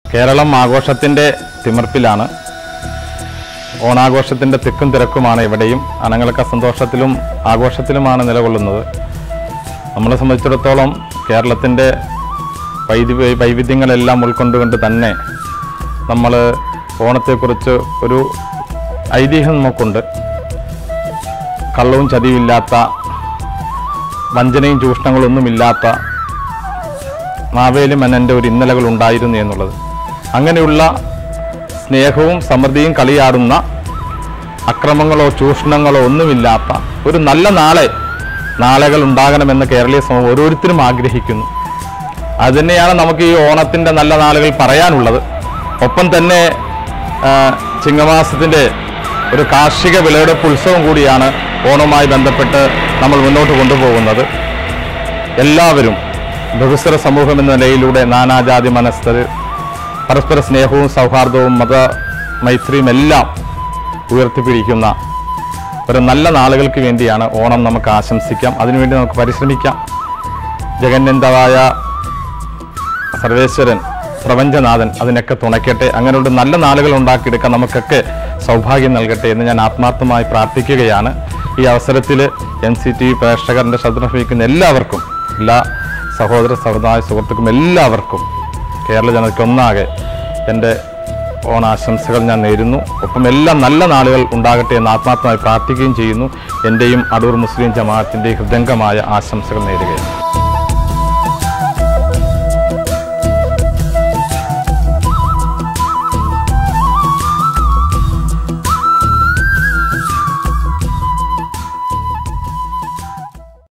കേരളം ആഘോഷത്തിൻ്റെ തിമിർപ്പിലാണ് ഓണാഘോഷത്തിൻ്റെ തിക്കും തിരക്കുമാണ് ഇവിടെയും അനങ്ങളൊക്കെ സന്തോഷത്തിലും ആഘോഷത്തിലുമാണ് നിലകൊള്ളുന്നത് നമ്മളെ സംബന്ധിച്ചിടത്തോളം കേരളത്തിൻ്റെ വൈദ്യ വൈവിധ്യങ്ങളെല്ലാം ഉൾക്കൊണ്ടുകൊണ്ട് തന്നെ നമ്മൾ ഓണത്തെക്കുറിച്ച് ഒരു ഐതിഹ്യം നമുക്കുണ്ട് കള്ളവും ചതിയുമില്ലാത്ത വഞ്ചനയും ചൂഷണങ്ങളൊന്നുമില്ലാത്ത മാവേലി മന്നൻ്റെ ഒരു ഇന്നലകൾ ഉണ്ടായിരുന്നു എന്നുള്ളത് അങ്ങനെയുള്ള സ്നേഹവും സമൃദ്ധിയും കളിയാടുന്ന അക്രമങ്ങളോ ചൂഷണങ്ങളോ ഒന്നുമില്ലാത്ത ഒരു നല്ല നാളെ നാളുകൾ ഉണ്ടാകണമെന്ന് കേരളീയ സമൂഹം ഓരോരുത്തരും ആഗ്രഹിക്കുന്നു അത് തന്നെയാണ് നമുക്ക് ഈ ഓണത്തിൻ്റെ നല്ല നാളുകൾ പറയാനുള്ളത് ഒപ്പം തന്നെ ആ, ചിങ്ങമാസത്തിൻ്റെ ഒരു കാർഷിക വിളവെടുപ്പ് ഉത്സവം കൂടിയാണ് ഓണവുമായി ബന്ധപ്പെട്ട് നമ്മൾ മുന്നോട്ട് കൊണ്ടുപോകുന്നത് എല്ലാവരും ബഹുസ്വര സമൂഹം എന്ന നിലയിലൂടെ നാനാജാതി മനസ്ഥർ പരസ്പര സ്നേഹവും സൗഹാർദ്ദവും മത മൈത്രിയും എല്ലാം ഉയർത്തിപ്പിടിക്കുന്ന ഒരു നല്ല നാളുകൾക്ക് വേണ്ടിയാണ് ഓണം നമുക്ക് ആശംസിക്കാം അതിനുവേണ്ടി നമുക്ക് പരിശ്രമിക്കാം ജഗന്നന്ദവായ സർവേശ്വരൻ പ്രപഞ്ചനാഥൻ അതിനൊക്കെ തുണയ്ക്കട്ടെ അങ്ങനെയുള്ള നല്ല നാളുകൾ ഉണ്ടാക്കിയെടുക്കാൻ നമുക്കൊക്കെ സൗഭാഗ്യം നൽകട്ടെ എന്ന് ഞാൻ ആത്മാർത്ഥമായി പ്രാർത്ഥിക്കുകയാണ് ഈ അവസരത്തിൽ എൻ സി ടി വി പ്രേക്ഷകരുടെ ശ്രദ്ധ വഹിക്കുന്ന എല്ലാവർക്കും എല്ലാ സഹോദര സഹോദര സുഹൃത്തുക്കളും എല്ലാവർക്കും കേരള ജനതയ്ക്ക് ഒന്നാകെ എൻ്റെ ഓണാശംസകൾ ഞാൻ നേരുന്നു ഒപ്പം എല്ലാ നല്ല നാളുകൾ ഉണ്ടാകട്ടെ എന്ന് ആത്മാർത്ഥമായി പ്രാർത്ഥിക്കുകയും ചെയ്യുന്നു എൻ്റെയും അടൂർ മുസ്ലിം ജമാഅത്തിൻ്റെ ഹൃദയംഗമായ ആശംസകൾ നേരുകയാണ്